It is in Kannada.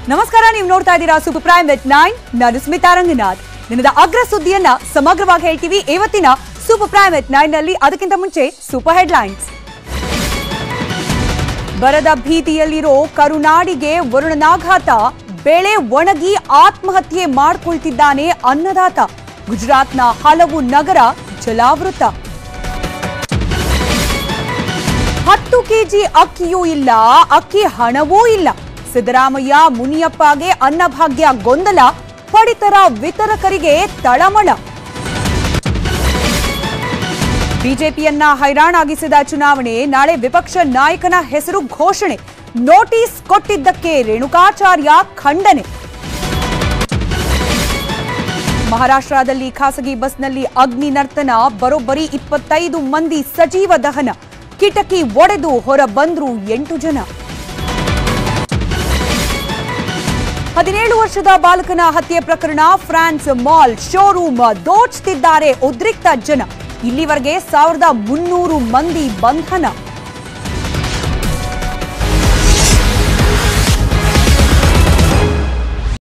ನಮಸ್ಕಾರ ನೀವು ನೋಡ್ತಾ ಇದ್ದೀರಾ ಸೂಪರ್ ಪ್ರೈಮ್ ಎಟ್ ನೈನ್ ನಾನು ಸ್ಮಿತಾ ರಂಗನಾಥ್ ದಿನದ ಅಗ್ರ ಸುದ್ದಿಯನ್ನ ಸಮಗ್ರವಾಗಿ ಹೇಳ್ತೀವಿ ಇವತ್ತಿನ ಸೂಪರ್ ಪ್ರೈಮ್ ಎಟ್ ನೈನ್ ನಲ್ಲಿ ಅದಕ್ಕಿಂತ ಮುಂಚೆ ಸೂಪರ್ ಹೆಡ್ಲೈನ್ಸ್ ಬರದ ಭೀತಿಯಲ್ಲಿರೋ ಕರುನಾಡಿಗೆ ವರುಣನಾಘಾತ ಬೆಳೆ ಒಣಗಿ ಆತ್ಮಹತ್ಯೆ ಮಾಡ್ಕೊಳ್ತಿದ್ದಾನೆ ಅನ್ನದಾತ ಗುಜರಾತ್ನ ಹಲವು ನಗರ ಜಲಾವೃತ ಹತ್ತು ಕೆಜಿ ಅಕ್ಕಿಯೂ ಇಲ್ಲ ಅಕ್ಕಿ ಹಣವೂ ಇಲ್ಲ ಸಿದ್ದರಾಮಯ್ಯ ಮುನಿಯಪ್ಪಗೆ ಅನ್ನಭಾಗ್ಯ ಗೊಂದಲ ಪಡಿತರ ವಿತರಕರಿಗೆ ತಳಮಳ ಬಿಜೆಪಿಯನ್ನ ಹೈರಾಣಾಗಿಸಿದ ಚುನಾವಣೆ ನಾಳೆ ವಿಪಕ್ಷ ನಾಯಕನ ಹೆಸರು ಘೋಷಣೆ ನೋಟಿಸ್ ಕೊಟ್ಟಿದ್ದಕ್ಕೆ ರೇಣುಕಾಚಾರ್ಯ ಖಂಡನೆ ಮಹಾರಾಷ್ಟ್ರದಲ್ಲಿ ಖಾಸಗಿ ಬಸ್ನಲ್ಲಿ ಅಗ್ನಿ ನರ್ತನ ಬರೋಬ್ಬರಿ ಇಪ್ಪತ್ತೈದು ಮಂದಿ ಸಜೀವ ದಹನ ಕಿಟಕಿ ಒಡೆದು ಹೊರ ಬಂದ್ರು ಎಂಟು ಜನ ಹದಿನೇಳು ವರ್ಷದ ಬಾಲಕನ ಹತ್ಯೆ ಪ್ರಕರಣ ಫ್ರಾನ್ಸ್ ಮಾಲ್ ಶೋರೂಮ್ ದೋಚ್ತಿದ್ದಾರೆ ಉದ್ರಿಕ್ತ ಜನ ಇಲ್ಲಿವರೆಗೆ ಸಾವಿರದ ಮುನ್ನೂರು ಮಂದಿ ಬಂಧನ